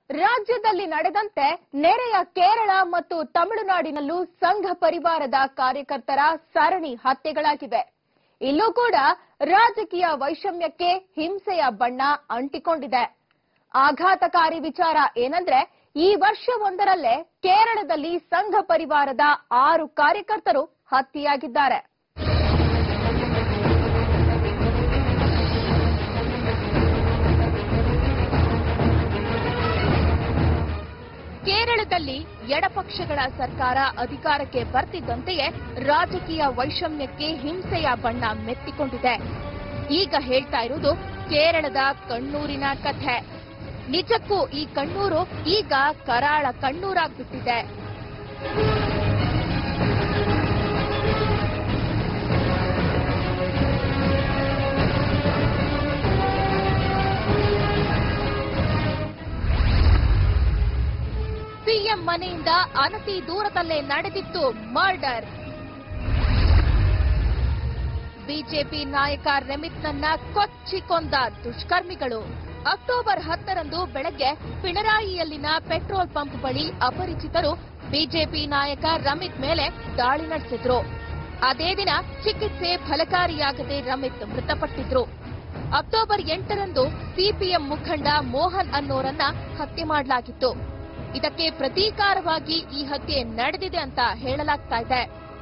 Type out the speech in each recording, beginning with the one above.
ರಾಜ್ಯದಲ್ಲಿ ನಡೆದಂತೆ ನೆರೆಯ ಕೇರಳ ಮತ್ತು ತಮಿಳುನಾಡಿನಲ್ಲೂ ಸಂಘ ಪರಿವಾರದ ಕಾರ್ಯಕರ್ತರ ಸರಣಿ ಹತ್ಯೆಗಳಾಗಿವೆ ಇಲ್ಲೂ ಕೂಡ ರಾಜಕೀಯ ವೈಷಮ್ಯಕ್ಕೆ ಹಿಂಸೆಯ ಬಣ್ಣ ಅಂಟಿಕೊಂಡಿದೆ ಆಘಾತಕಾರಿ ವಿಚಾರ ಏನಂದ್ರೆ ಈ ವರ್ಷವೊಂದರಲ್ಲೇ ಕೇರಳದಲ್ಲಿ ಸಂಘ ಪರಿವಾರದ ಆರು ಕಾರ್ಯಕರ್ತರು ಹತ್ಯೆಯಾಗಿದ್ದಾರೆ ಕೇರಳದಲ್ಲಿ ಎಡಪಕ್ಷಗಳ ಸರ್ಕಾರ ಅಧಿಕಾರಕ್ಕೆ ಬರ್ತಿದ್ದಂತೆಯೇ ರಾಜಕೀಯ ವೈಷಮ್ಯಕ್ಕೆ ಹಿಂಸೆಯ ಬಣ್ಣ ಮೆತ್ತಿಕೊಂಡಿದೆ ಈಗ ಹೇಳ್ತಾ ಇರುವುದು ಕೇರಳದ ಕಣ್ಣೂರಿನ ಕಥೆ ನಿಜಕ್ಕೂ ಈ ಕಣ್ಣೂರು ಈಗ ಕರಾಳ ಕಣ್ಣೂರಾಗ್ಬಿಟ್ಟಿದೆ ಸಿಎಂ ಮನೆಯಿಂದ ಅನತಿ ದೂರದಲ್ಲೇ ನಡೆದಿತ್ತು ಮರ್ಡರ್ ಬಿಜೆಪಿ ನಾಯಕ ರೆಮಿತ್ನನ್ನ ಕೊಚ್ಚಿ ಕೊಂದ ದುಷ್ಕರ್ಮಿಗಳು ಅಕ್ಟೋಬರ್ ಹತ್ತರಂದು ಬೆಳಗ್ಗೆ ಪಿಣರಾಯಿಯಲ್ಲಿನ ಪೆಟ್ರೋಲ್ ಪಂಪ್ ಬಳಿ ಅಪರಿಚಿತರು ಬಿಜೆಪಿ ನಾಯಕ ರಮಿತ್ ಮೇಲೆ ದಾಳಿ ನಡೆಸಿದ್ರು ಅದೇ ದಿನ ಚಿಕಿತ್ಸೆ ಫಲಕಾರಿಯಾಗದೆ ರಮಿತ್ ಮೃತಪಟ್ಟಿದ್ರು ಅಕ್ಟೋಬರ್ ಎಂಟರಂದು ಸಿಪಿಎಂ ಮುಖಂಡ ಮೋಹನ್ ಅನ್ನೋರನ್ನ ಹತ್ಯೆ ಮಾಡಲಾಗಿತ್ತು ಇದಕ್ಕೆ ಪ್ರತೀಕಾರವಾಗಿ ಈ ಹತ್ಯೆ ನಡೆದಿದೆ ಅಂತ ಹೇಳಲಾಗ್ತಾ ಇದೆ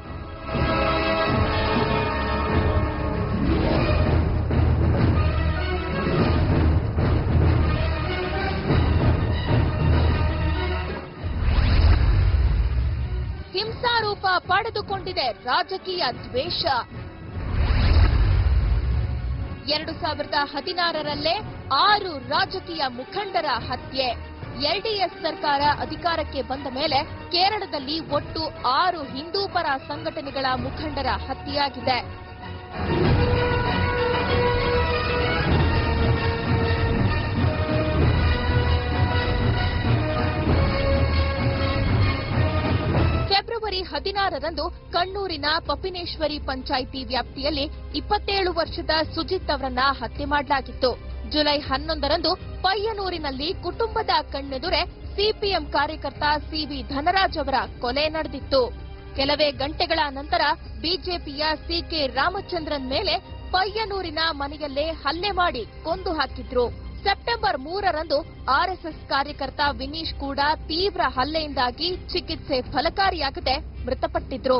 ಹಿಂಸಾರೂಪ ಪಡೆದುಕೊಂಡಿದೆ ರಾಜಕೀಯ ದ್ವೇಷ ಎರಡು ಸಾವಿರದ ಹದಿನಾರರಲ್ಲೇ ಆರು ರಾಜಕೀಯ ಮುಖಂಡರ ಹತ್ಯೆ ಎಲ್ಡಿಎಫ್ ಸರ್ಕಾರ ಅಧಿಕಾರಕ್ಕೆ ಬಂದ ಮೇಲೆ ಕೇರಳದಲ್ಲಿ ಒಟ್ಟು ಆರು ಹಿಂದೂ ಪರ ಸಂಘಟನೆಗಳ ಮುಖಂಡರ ಹತ್ಯೆಯಾಗಿದೆ ಫೆಬ್ರವರಿ ಹದಿನಾರರಂದು ಕಣ್ಣೂರಿನ ಪಪ್ಪಿನೇಶ್ವರಿ ಪಂಚಾಯಿತಿ ವ್ಯಾಪ್ತಿಯಲ್ಲಿ ಇಪ್ಪತ್ತೇಳು ವರ್ಷದ ಸುಜಿತ್ ಅವರನ್ನ ಹತ್ಯೆ ಮಾಡಲಾಗಿತ್ತು ಜುಲೈ ಹನ್ನೊಂದರಂದು ಪಯ್ಯನೂರಿನಲ್ಲಿ ಕುಟುಂಬದ ಕಣ್ಣೆದುರೆ ಸಿಪಿಎಂ ಕಾರ್ಯಕರ್ತ ಸಿವಿ ಧನರಾಜ್ ಅವರ ಕೊಲೆ ನಡೆದಿತ್ತು ಕೆಲವೇ ಗಂಟೆಗಳ ನಂತರ ಬಿಜೆಪಿಯ ಸಿಕೆ ರಾಮಚಂದ್ರನ್ ಮೇಲೆ ಪಯ್ಯನೂರಿನ ಮನೆಯಲ್ಲೇ ಹಲ್ಲೆ ಮಾಡಿ ಕೊಂದು ಹಾಕಿದ್ರು ಸೆಪ್ಟೆಂಬರ್ ಮೂರರಂದು ಆರ್ಎಸ್ಎಸ್ ಕಾರ್ಯಕರ್ತ ವಿನೀಶ್ ಕೂಡ ತೀವ್ರ ಹಲ್ಲೆಯಿಂದಾಗಿ ಚಿಕಿತ್ಸೆ ಫಲಕಾರಿಯಾಗದೆ ಮೃತಪಟ್ಟಿದ್ರು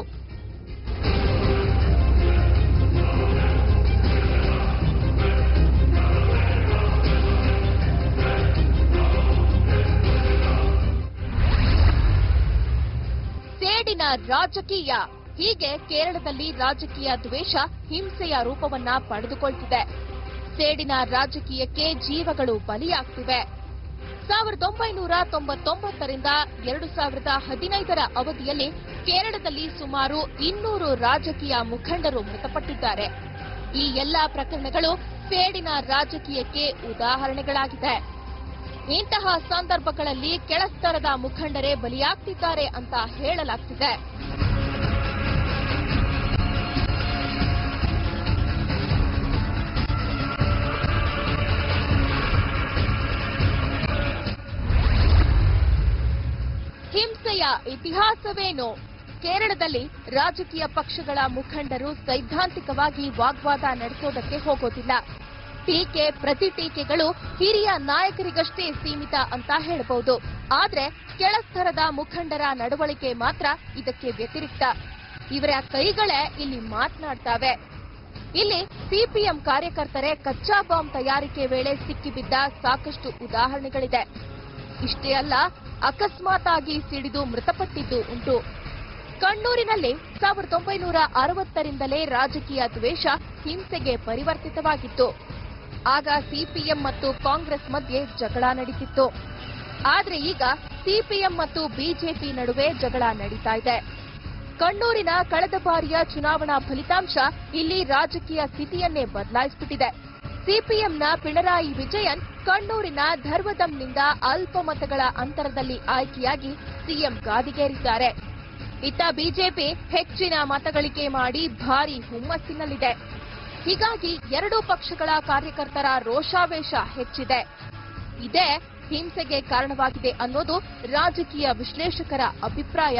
ಸೇಡಿನ ರಾಜಕೀಯ ಹೀಗೆ ಕೇರಳದಲ್ಲಿ ರಾಜಕೀಯ ದ್ವೇಷ ಹಿಂಸೆಯ ರೂಪವನ್ನ ಪಡೆದುಕೊಳ್ತಿದೆ ಸೇಡಿನ ರಾಜಕೀಯಕ್ಕೆ ಜೀವಗಳು ಬಲಿಯಾಗ್ತಿವೆ ಸಾವಿರದ ಒಂಬೈನೂರ ತೊಂಬತ್ತೊಂಬತ್ತರಿಂದ ಎರಡು ಸಾವಿರದ ಹದಿನೈದರ ಅವಧಿಯಲ್ಲಿ ಕೇರಳದಲ್ಲಿ ಸುಮಾರು ಇನ್ನೂರು ರಾಜಕೀಯ ಮುಖಂಡರು ಮೃತಪಟ್ಟಿದ್ದಾರೆ ಈ ಎಲ್ಲಾ ಪ್ರಕರಣಗಳು ಸೇಡಿನ ರಾಜಕೀಯಕ್ಕೆ ಉದಾಹರಣೆಗಳಾಗಿದೆ ಇಂತಹ ಸಂದರ್ಭಗಳಲ್ಲಿ ಕೆಳಸ್ತರದ ಮುಖಂಡರೇ ಬಲಿಯಾಗ್ತಿದ್ದಾರೆ ಅಂತ ಹೇಳಲಾಗ್ತಿದೆ ಹಿಂಸೆಯ ಇತಿಹಾಸವೇನು ಕೇರಳದಲ್ಲಿ ರಾಜಕೀಯ ಪಕ್ಷಗಳ ಮುಖಂಡರು ಸೈದ್ಧಾಂತಿಕವಾಗಿ ವಾಗ್ವಾದ ನಡೆಸೋದಕ್ಕೆ ಹೋಗೋದಿಲ್ಲ ಟೀಕೆ ಪ್ರತಿ ಟೀಕೆಗಳು ಹಿರಿಯ ನಾಯಕರಿಗಷ್ಟೇ ಸೀಮಿತ ಅಂತ ಹೇಳಬಹುದು ಆದ್ರೆ ಕೆಳಸ್ತರದ ಮುಖಂಡರ ನಡವಳಿಕೆ ಮಾತ್ರ ಇದಕ್ಕೆ ವ್ಯತಿರಿಕ್ತ ಇವರ ಕೈಗಳೇ ಇಲ್ಲಿ ಮಾತನಾಡ್ತಾವೆ ಇಲ್ಲಿ ಸಿಪಿಎಂ ಕಾರ್ಯಕರ್ತರೇ ಕಚ್ಚಾ ಬಾಂಬ್ ತಯಾರಿಕೆ ವೇಳೆ ಸಿಕ್ಕಿಬಿದ್ದ ಸಾಕಷ್ಟು ಉದಾಹರಣೆಗಳಿದೆ ಇಷ್ಟೇ ಅಲ್ಲ ಅಕಸ್ಮಾತ್ ಆಗಿ ಸಿಡಿದು ಮೃತಪಟ್ಟಿದ್ದು ಉಂಟು ಕಣ್ಣೂರಿನಲ್ಲಿ ಸಾವಿರದ ಒಂಬೈನೂರ ಅರವತ್ತರಿಂದಲೇ ರಾಜಕೀಯ ದ್ವೇಷ ಹಿಂಸೆಗೆ ಪರಿವರ್ತಿತವಾಗಿತ್ತು ಆಗ ಸಿಪಿಎಂ ಮತ್ತು ಕಾಂಗ್ರೆಸ್ ಮಧ್ಯೆ ಜಗಳ ನಡೀತಿತ್ತು ಆದ್ರೆ ಈಗ ಸಿಪಿಎಂ ಮತ್ತು ಬಿಜೆಪಿ ನಡುವೆ ಜಗಳ ನಡೀತಾ ಇದೆ ಕಣ್ಣೂರಿನ ಕಳೆದ ಬಾರಿಯ ಚುನಾವಣಾ ಫಲಿತಾಂಶ ಇಲ್ಲಿ ರಾಜಕೀಯ ಸ್ಥಿತಿಯನ್ನೇ ಬದಲಾಯಿಸಿಬಿಟ್ಟಿದೆ ಸಿಪಿಎಂನ ಪಿಣರಾಯಿ ವಿಜಯನ್ ಕಣ್ಣೂರಿನ ಧರ್ವದಂನಿಂದ ಅಲ್ಪ ಮತಗಳ ಅಂತರದಲ್ಲಿ ಆಯ್ಕೆಯಾಗಿ ಸಿಎಂ ಗಾದಿಗೇರಿದ್ದಾರೆ ಇತ್ತ ಬಿಜೆಪಿ ಹೆಚ್ಚಿನ ಮತಗಳಿಕೆ ಮಾಡಿ ಭಾರಿ ಹುಮ್ಮಸ್ಸಿನಲ್ಲಿದೆ ಹೀಗಾಗಿ ಎರಡೂ ಪಕ್ಷಗಳ ಕಾರ್ಯಕರ್ತರ ರೋಷಾವೇಶ ಹೆಚ್ಚಿದೆ ಇದೇ ಹಿಂಸೆಗೆ ಕಾರಣವಾಗಿದೆ ಅನ್ನೋದು ರಾಜಕೀಯ ವಿಶ್ಲೇಷಕರ ಅಭಿಪ್ರಾಯ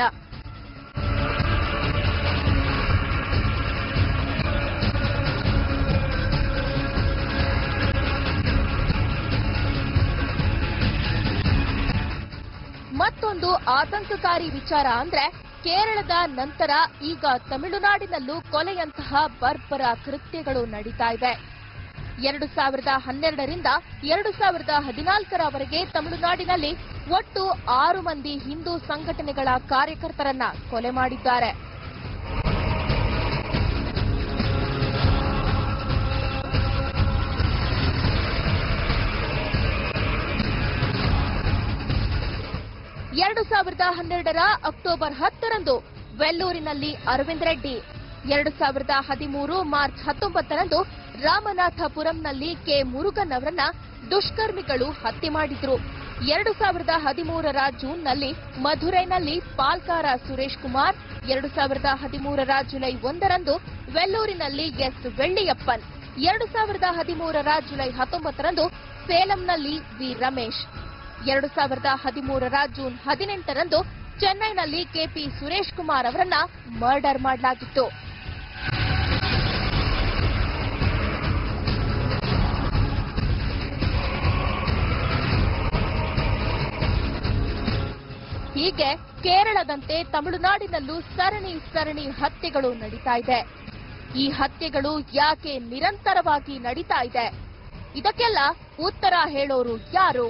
ಮತ್ತೊಂದು ಆತಂಕಕಾರಿ ವಿಚಾರ ಅಂದ್ರೆ ಕೇರಳದ ನಂತರ ಈಗ ತಮಿಳುನಾಡಿನಲ್ಲೂ ಕೊಲೆಯಂತಹ ಬರ್ಬರ ಕೃತ್ಯಗಳು ನಡೀತಾ ಇವೆ ಎರಡು ಸಾವಿರದ ಹನ್ನೆರಡರಿಂದ ಎರಡು ಸಾವಿರದ ಹದಿನಾಲ್ಕರವರೆಗೆ ತಮಿಳುನಾಡಿನಲ್ಲಿ ಒಟ್ಟು ಆರು ಮಂದಿ ಹಿಂದೂ ಸಂಘಟನೆಗಳ ಕಾರ್ಯಕರ್ತರನ್ನ ಕೊಲೆ ಮಾಡಿದ್ದಾರೆ ಎರಡು ಸಾವಿರದ ಹನ್ನೆರಡರ ಅಕ್ಟೋಬರ್ ಹತ್ತರಂದು ವೆಲ್ಲೂರಿನಲ್ಲಿ ಅರವಿಂದ್ ರೆಡ್ಡಿ ಎರಡು ಸಾವಿರದ ಹದಿಮೂರು ಮಾರ್ಚ್ ಹತ್ತೊಂಬತ್ತರಂದು ರಾಮನಾಥಪುರಂನಲ್ಲಿ ಕೆ ಮುರುಗನ್ ಅವರನ್ನ ದುಷ್ಕರ್ಮಿಗಳು ಹತ್ಯೆ ಮಾಡಿದ್ರು ಎರಡು ಸಾವಿರದ ಹದಿಮೂರರ ಜೂನ್ನಲ್ಲಿ ಮಧುರೈನಲ್ಲಿ ಪಾಲ್ಕಾರ ಸುರೇಶ್ ಕುಮಾರ್ ಎರಡು ಸಾವಿರದ ಹದಿಮೂರರ ಜುಲೈ ಒಂದರಂದು ವೆಲ್ಲೂರಿನಲ್ಲಿ ಎಸ್ ವೆಳ್ಳಿಯಪ್ಪನ್ ಎರಡು ಸಾವಿರದ ಹದಿಮೂರರ ಜುಲೈ ಹತ್ತೊಂಬತ್ತರಂದು ಸೇಲಂನಲ್ಲಿ ವಿ ರಮೇಶ್ ಎರಡು ಸಾವಿರದ ಹದಿಮೂರರ ಜೂನ್ ಹದಿನೆಂಟರಂದು ಚೆನ್ನೈನಲ್ಲಿ ಕೆಪಿ ಸುರೇಶ್ ಕುಮಾರ್ ಅವರನ್ನ ಮರ್ಡರ್ ಮಾಡಲಾಗಿತ್ತು ಹೀಗೆ ಕೇರಳದಂತೆ ತಮಿಳುನಾಡಿನಲ್ಲೂ ಸರಣಿ ಸರಣಿ ಹತ್ಯೆಗಳು ನಡೀತಾ ಇದೆ ಈ ಹತ್ಯೆಗಳು ಯಾಕೆ ನಿರಂತರವಾಗಿ ನಡೀತಾ ಇದೆ ಇದಕ್ಕೆಲ್ಲ ಉತ್ತರ ಹೇಳೋರು ಯಾರು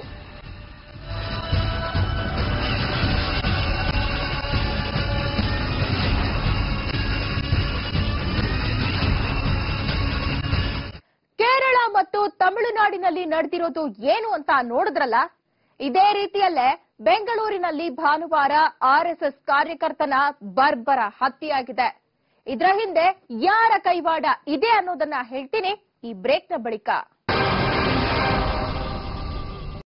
ಕೇರಳ ಮತ್ತು ತಮಿಳುನಾಡಿನಲ್ಲಿ ನಡೆದಿರೋದು ಏನು ಅಂತ ನೋಡಿದ್ರಲ್ಲ ಇದೇ ರೀತಿಯಲ್ಲೇ ಬೆಂಗಳೂರಿನಲ್ಲಿ ಭಾನುವಾರ ಆರ್ಎಸ್ಎಸ್ ಕಾರ್ಯಕರ್ತನ ಬರ್ಬರ ಹತ್ಯೆಯಾಗಿದೆ ಇದರ ಹಿಂದೆ ಯಾರ ಕೈವಾಡ ಇದೆ ಅನ್ನೋದನ್ನ ಹೇಳ್ತೀನಿ ಈ ಬ್ರೇಕ್ನ ಬಳಿಕ